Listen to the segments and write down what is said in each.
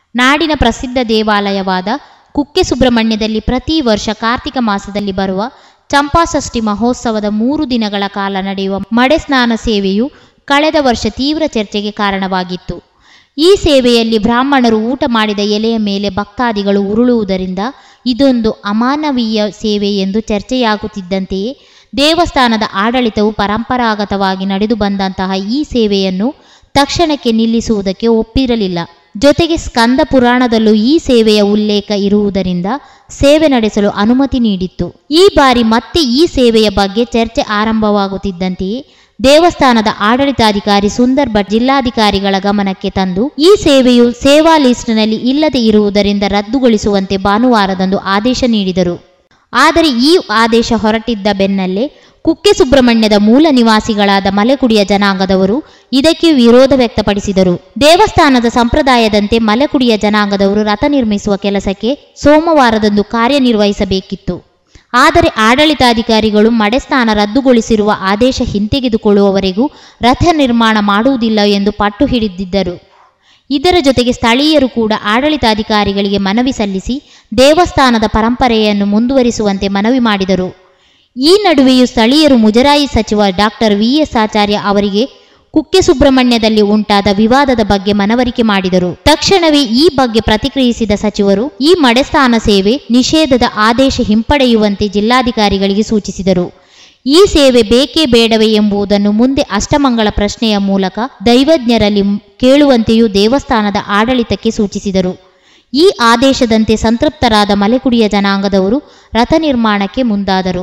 ನಾಡಿನ ಪ್ರಸಿದ್ಧ ದೇವಾಲಯವಾದ ಕುಕ್ಕೆ ಸುಬ್ರಹ್ಮಣ್ಯದಲ್ಲಿ ಪ್ರತಿ ವರ್ಷ ಕಾರ್ತಿಕ ಮಾಸದಲ್ಲಿ ಬರುವ ಚಂಪಾಷಷ್ಠಿ ಮಹೋತ್ಸವದ ಮೂರು ದಿನಗಳ ಕಾಲ ನಡೆಯುವ ಮಡೆ ಸ್ನಾನ ಸೇವೆಯು ಕಳೆದ ವರ್ಷ ತೀವ್ರ ಚರ್ಚೆಗೆ ಕಾರಣವಾಗಿತ್ತು ಈ ಸೇವೆಯಲ್ಲಿ ಬ್ರಾಹ್ಮಣರು ಊಟ ಮಾಡಿದ ಎಲೆಯ ಮೇಲೆ ಭಕ್ತಾದಿಗಳು ಉರುಳುವುದರಿಂದ ಇದೊಂದು ಅಮಾನವೀಯ ಸೇವೆ ಎಂದು ಚರ್ಚೆಯಾಗುತ್ತಿದ್ದಂತೆಯೇ ದೇವಸ್ಥಾನದ ಆಡಳಿತವು ಪರಂಪರಾಗತವಾಗಿ ನಡೆದು ಬಂದಂತಹ ಈ ಸೇವೆಯನ್ನು ತಕ್ಷಣಕ್ಕೆ ನಿಲ್ಲಿಸುವುದಕ್ಕೆ ಒಪ್ಪಿರಲಿಲ್ಲ ಜೊತೆಗೆ ಸ್ಕಂದ ಪುರಾಣದಲ್ಲೂ ಈ ಸೇವೆಯ ಉಲ್ಲೇಖ ಇರುವುದರಿಂದ ಸೇವೆ ನಡೆಸಲು ಅನುಮತಿ ನೀಡಿತ್ತು ಈ ಬಾರಿ ಮತ್ತೆ ಈ ಸೇವೆಯ ಬಗ್ಗೆ ಚರ್ಚೆ ಆರಂಭವಾಗುತ್ತಿದ್ದಂತೆಯೇ ದೇವಸ್ಥಾನದ ಆಡಳಿತಾಧಿಕಾರಿ ಸುಂದರ್ ಭಟ್ ಜಿಲ್ಲಾಧಿಕಾರಿಗಳ ಗಮನಕ್ಕೆ ತಂದು ಈ ಸೇವೆಯು ಸೇವಾ ಲಿಸ್ಟ್ನಲ್ಲಿ ಇಲ್ಲದೆ ಇರುವುದರಿಂದ ರದ್ದುಗೊಳಿಸುವಂತೆ ಭಾನುವಾರದಂದು ಆದೇಶ ನೀಡಿದರು ಆದರೆ ಈ ಆದೇಶ ಹೊರಟಿದ್ದ ಬೆನ್ನಲ್ಲೇ ಕುಕ್ಕೆ ಸುಬ್ರಹ್ಮಣ್ಯದ ಮೂಲ ನಿವಾಸಿಗಳಾದ ಮಲೆಕುಡಿಯ ಜನಾಂಗದವರು ಇದಕ್ಕೆ ವಿರೋಧ ವ್ಯಕ್ತಪಡಿಸಿದರು ದೇವಸ್ಥಾನದ ಸಂಪ್ರದಾಯದಂತೆ ಮಲೆಕುಡಿಯ ಜನಾಂಗದವರು ರಥ ನಿರ್ಮಿಸುವ ಕೆಲಸಕ್ಕೆ ಸೋಮವಾರದಂದು ಕಾರ್ಯನಿರ್ವಹಿಸಬೇಕಿತ್ತು ಆದರೆ ಆಡಳಿತಾಧಿಕಾರಿಗಳು ಮಡೆಸ್ನಾನ ರದ್ದುಗೊಳಿಸಿರುವ ಆದೇಶ ಹಿಂತೆಗೆದುಕೊಳ್ಳುವವರೆಗೂ ರಥ ನಿರ್ಮಾಣ ಮಾಡುವುದಿಲ್ಲ ಎಂದು ಪಟ್ಟು ಹಿಡಿದಿದ್ದರು ಇದರ ಜೊತೆಗೆ ಸ್ಥಳೀಯರು ಕೂಡ ಆಡಳಿತಾಧಿಕಾರಿಗಳಿಗೆ ಮನವಿ ಸಲ್ಲಿಸಿ ದೇವಸ್ಥಾನದ ಪರಂಪರೆಯನ್ನು ಮುಂದುವರಿಸುವಂತೆ ಮನವಿ ಮಾಡಿದರು ಈ ನಡುವೆಯೂ ಸ್ಥಳೀಯರು ಮುಜರಾಯಿ ಸಚಿವ ಡಾಕ್ಟರ್ ವಿ ಎಸ್ ಆಚಾರ್ಯ ಅವರಿಗೆ ಕುಕ್ಕೆ ಸುಬ್ರಹ್ಮಣ್ಯದಲ್ಲಿ ಉಂಟಾದ ವಿವಾದದ ಬಗ್ಗೆ ಮನವರಿಕೆ ಮಾಡಿದರು ತಕ್ಷಣವೇ ಈ ಬಗ್ಗೆ ಪ್ರತಿಕ್ರಿಯಿಸಿದ ಸಚಿವರು ಈ ಮಡೆಸ್ಥಾನ ಸೇವೆ ನಿಷೇಧದ ಆದೇಶ ಹಿಂಪಡೆಯುವಂತೆ ಜಿಲ್ಲಾಧಿಕಾರಿಗಳಿಗೆ ಸೂಚಿಸಿದರು ಈ ಸೇವೆ ಬೇಕೇ ಬೇಡವೇ ಎಂಬುದನ್ನು ಮುಂದೆ ಅಷ್ಟಮಂಗಳ ಪ್ರಶ್ನೆಯ ಮೂಲಕ ದೈವಜ್ಞರಲ್ಲಿ ಕೇಳುವಂತೆಯೂ ದೇವಸ್ಥಾನದ ಆಡಳಿತಕ್ಕೆ ಸೂಚಿಸಿದರು ಈ ಆದೇಶದಂತೆ ಸಂತೃಪ್ತರಾದ ಮಲೆಕುಡಿಯ ಜನಾಂಗದವರು ರಥ ನಿರ್ಮಾಣಕ್ಕೆ ಮುಂದಾದರು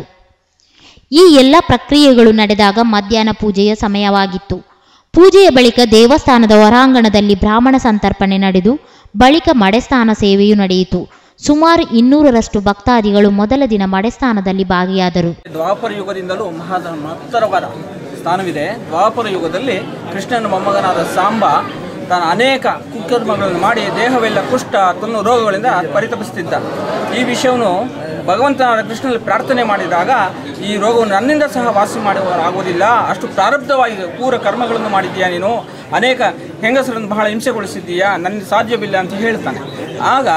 ಈ ಎಲ್ಲ ಪ್ರಕ್ರಿಯೆಗಳು ನಡೆದಾಗ ಮಧ್ಯಾಹ್ನ ಪೂಜೆಯ ಸಮಯವಾಗಿತ್ತು ಪೂಜೆಯ ಬಳಿಕ ದೇವಸ್ಥಾನದ ಹೊರಾಂಗಣದಲ್ಲಿ ಬ್ರಾಹ್ಮಣ ಸಂತರ್ಪಣೆ ನಡೆದು ಬಳಿಕ ಮಡೆಸ್ನಾನ ಸೇವೆಯೂ ನಡೆಯಿತು ಸುಮಾರು ಇನ್ನೂರರಷ್ಟು ಭಕ್ತಾದಿಗಳು ಮೊದಲ ದಿನ ಮಡೆಸ್ನಾನದಲ್ಲಿ ಭಾಗಿಯಾದರು ದ್ವಾಪರ ಯುಗದಿಂದಲೂ ಮಹಾ ಮಹತ್ತರವಾದ ಸ್ಥಾನವಿದೆ ದ್ವಾಪರ ಯುಗದಲ್ಲಿ ಕೃಷ್ಣನ ಮೊಮ್ಮಗನಾದ ಸಾಂಬ ತಾನು ಅನೇಕ ಕುಕರ್ಮಗಳನ್ನು ಮಾಡಿ ದೇಹವೆಲ್ಲ ಕುಷ್ಠ ತನ್ನ ರೋಗಗಳಿಂದ ಪರಿತಪಿಸುತ್ತಿದ್ದ ಈ ವಿಷಯವನ್ನು ಭಗವಂತನಾದ ಕೃಷ್ಣನಲ್ಲಿ ಪ್ರಾರ್ಥನೆ ಮಾಡಿದಾಗ ಈ ರೋಗವನ್ನು ನನ್ನಿಂದ ಸಹ ವಾಸಿ ಮಾಡುವಾಗುವುದಿಲ್ಲ ಅಷ್ಟು ಪ್ರಾರಬ್ಧವಾಗಿ ಪೂರ ಕರ್ಮಗಳನ್ನು ಮಾಡಿದ್ದೀಯಾ ನೀನು ಅನೇಕ ಹೆಂಗಸರನ್ನು ಬಹಳ ಹಿಂಸೆಗೊಳಿಸಿದ್ದೀಯಾ ನನ್ನಿಂದ ಸಾಧ್ಯವಿಲ್ಲ ಅಂತ ಹೇಳ್ತಾನೆ ಆಗ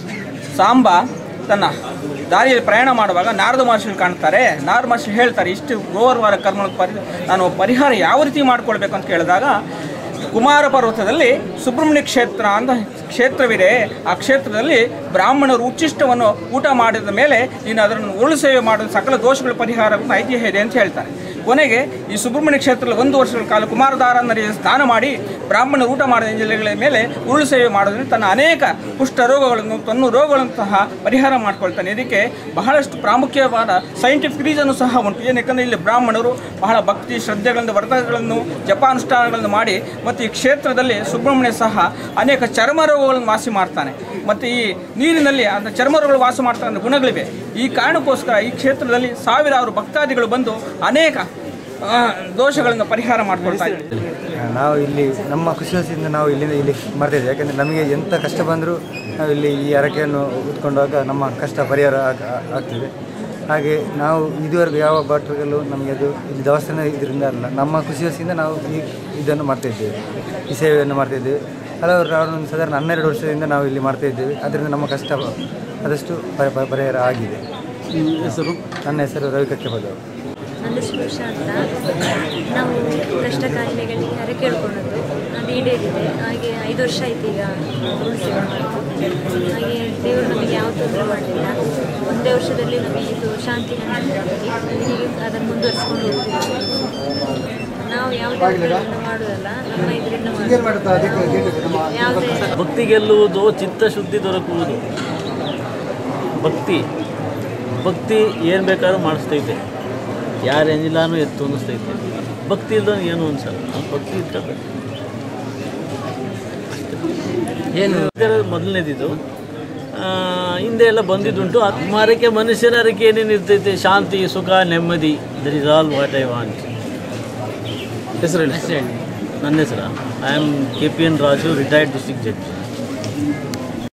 ಸಾಂಬ ತನ್ನ ದಾರಿಯಲ್ಲಿ ಪ್ರಯಾಣ ಮಾಡುವಾಗ ನಾರದ ಮಹರ್ಷಿಗಳು ಕಾಣ್ತಾರೆ ನಾರದ ಮಹರ್ಷಿ ಹೇಳ್ತಾರೆ ಇಷ್ಟು ಗೋರ್ವಾರ ಕರ್ಮ ಪರಿ ನಾನು ಪರಿಹಾರ ಯಾವ ರೀತಿ ಮಾಡ್ಕೊಳ್ಬೇಕು ಅಂತ ಕೇಳಿದಾಗ ಕುಮಾರ ಪರ್ವತದಲ್ಲಿ ಸುಬ್ರಹ್ಮಣ್ಯ ಕ್ಷೇತ್ರ ಅಂತ ಕ್ಷೇತ್ರವಿದೆ ಆ ಕ್ಷೇತ್ರದಲ್ಲಿ ಬ್ರಾಹ್ಮಣರು ಉಚ್ಚಿಷ್ಟವನ್ನು ಊಟ ಮಾಡಿದ ಮೇಲೆ ನೀನು ಅದನ್ನು ಉರುಳು ಸೇವೆ ಮಾಡೋದು ಸಕಲ ದೋಷಗಳ ಪರಿಹಾರವನ್ನು ಐತಿಹ್ಯ ಇದೆ ಅಂತ ಹೇಳ್ತಾರೆ ಕೊನೆಗೆ ಈ ಸುಬ್ರಹ್ಮಣ್ಯ ಕ್ಷೇತ್ರದಲ್ಲಿ ಒಂದು ವರ್ಷಗಳ ಕಾಲ ಕುಮಾರಧಾರ ನದಿಯಲ್ಲಿ ಸ್ನಾನ ಮಾಡಿ ಬ್ರಾಹ್ಮಣರು ಊಟ ಮಾಡಿದ ಜಿಲ್ಲೆಗಳ ಮೇಲೆ ಉರುಳು ಸೇವೆ ಮಾಡೋದ್ರಿಂದ ತನ್ನ ಅನೇಕ ಕುಷ್ಠ ರೋಗಗಳನ್ನು ತನ್ನ ರೋಗಗಳನ್ನು ಸಹ ಪರಿಹಾರ ಮಾಡ್ಕೊಳ್ತಾನೆ ಇದಕ್ಕೆ ಬಹಳಷ್ಟು ಪ್ರಾಮುಖ್ಯವಾದ ಸೈಂಟಿಫಿಕ್ ರೀಸನ್ನು ಸಹ ಉಂಟು ಏನಕ್ಕೆ ಇಲ್ಲಿ ಬ್ರಾಹ್ಮಣರು ಬಹಳ ಭಕ್ತಿ ಶ್ರದ್ಧೆಗಳಿಂದ ವ್ರತಗಳನ್ನು ಜಪಾನುಷ್ಠಾನಗಳನ್ನು ಮಾಡಿ ಮತ್ತು ಈ ಕ್ಷೇತ್ರದಲ್ಲಿ ಸುಬ್ರಹ್ಮಣ್ಯ ಸಹ ಅನೇಕ ಚರ್ಮ ರೋಗಗಳನ್ನು ವಾಸಿ ಮಾಡ್ತಾನೆ ಮತ್ತು ಈ ನೀರಿನಲ್ಲಿ ಅಂತ ಚರ್ಮ ರೋಗಗಳು ವಾಸ ಮಾಡ್ತಾನೆ ಗುಣಗಳಿವೆ ಈ ಕಾರಣಕ್ಕೋಸ್ಕರ ಈ ಕ್ಷೇತ್ರದಲ್ಲಿ ಸಾವಿರಾರು ಭಕ್ತಾದಿಗಳು ಬಂದು ಅನೇಕ ಆ, ದೋಷಗಳನ್ನು ಪರಿಹಾರ ಮಾಡ್ಕೊಳ್ತಾ ಇದ್ದಾರೆ ನಾವು ಇಲ್ಲಿ ನಮ್ಮ ಖುಷಿಯಿಂದ ನಾವು ಇಲ್ಲಿಂದ ಇಲ್ಲಿ ಮಾಡ್ತಿದ್ವಿ ಯಾಕಂದರೆ ನಮಗೆ ಎಂಥ ಕಷ್ಟ ಬಂದರೂ ನಾವು ಇಲ್ಲಿ ಈ ಹರಕೆಯನ್ನು ಉತ್ಕೊಂಡಾಗ ನಮ್ಮ ಕಷ್ಟ ಪರಿಹಾರ ಆಗ ಆಗ್ತದೆ ಹಾಗೆ ನಾವು ಇದುವರೆಗೂ ಯಾವ ಭಟ್ರಿಗಲ್ಲೂ ನಮಗೆ ಅದು ಇಲ್ಲಿ ದೇವಸ್ಥಾನ ಇದರಿಂದ ಅಲ್ಲ ನಮ್ಮ ಖುಷಿಯಿಂದ ನಾವು ಈ ಇದನ್ನು ಮಾಡ್ತಾಯಿದ್ದೇವೆ ಈ ಸೇವೆಯನ್ನು ಮಾಡ್ತಾಯಿದ್ದೇವೆ ಹಲವರು ನಾವು ಒಂದು ಸಾಧಾರಣ ಹನ್ನೆರಡು ವರ್ಷದಿಂದ ನಾವು ಇಲ್ಲಿ ಮಾಡ್ತಾಯಿದ್ದೇವೆ ಅದರಿಂದ ನಮ್ಮ ಕಷ್ಟ ಆದಷ್ಟು ಪರಿ- ಪರಿ- ಪರಿಹಾರ ಆಗಿದೆ ಹೆಸರು ನನ್ನ ಹೆಸರು ರವಿ ಕಕ್ಕೆಪದವರು ನಂದು ಸುರೇಶ ಅಂತ ನಾವು ಕಷ್ಟ ಕಾಯಿಲೆಗಳಿಗೆ ಹರ ಕೇಳ್ಕೊಂಡದ್ದು ಅದು ಈಡೇರಿದೆ ಹಾಗೆ ಐದು ವರ್ಷ ಆಯ್ತು ಈಗ ಉರುಳು ಸೇವೆ ಮಾಡೋದು ಹಾಗೆ ದೇವರು ನಮಗೆ ಯಾವ ತೊಂದರೆ ಮಾಡಲಿಲ್ಲ ಒಂದೇ ವರ್ಷದಲ್ಲಿ ನಮಗೆ ಇದು ಶಾಂತಿ ಹೀಗೆ ಅದನ್ನು ಮುಂದುವರಿಸ್ಕೊಂಡು ಹೋಗ್ತೀವಿ ನಾವು ಯಾವುದೇ ಉಪಯೋಗವನ್ನು ಮಾಡೋದಲ್ಲ ನಮ್ಮ ಇದರಿಂದ ಮಾಡೋದು ಯಾವುದೇ ಭಕ್ತಿ ಗೆಲ್ಲುವುದು ಚಿತ್ತಶುದ್ಧಿ ದೊರಕುವುದು ಭಕ್ತಿ ಭಕ್ತಿ ಏನು ಬೇಕಾದ್ರೂ ಮಾಡಿಸ್ತೈತೆ ಯಾರು ಏನಿಲ್ಲಾನು ಎತ್ತು ಅನ್ನಿಸ್ತೈತೆ ಭಕ್ತಿ ಇಲ್ದವನು ಏನು ಅನ್ಸಲ್ಲ ಆ ಭಕ್ತಿ ಇಟ್ಕೋಬೇಕು ಏನು ಮೊದಲನೇದಿದ್ದು ಹಿಂದೆ ಎಲ್ಲ ಬಂದಿದ್ದುಂಟು ಆತ್ಮಾರಕ್ಕೆ ಮನುಷ್ಯರ ಅರಕೆ ಏನೇನು ಇರ್ತೈತೆ ಶಾಂತಿ ಸುಖ ನೆಮ್ಮದಿ there is all what I want ಹೆಸರು ನನ್ನ ಹೆಸರ I am K P N Raju retired district judge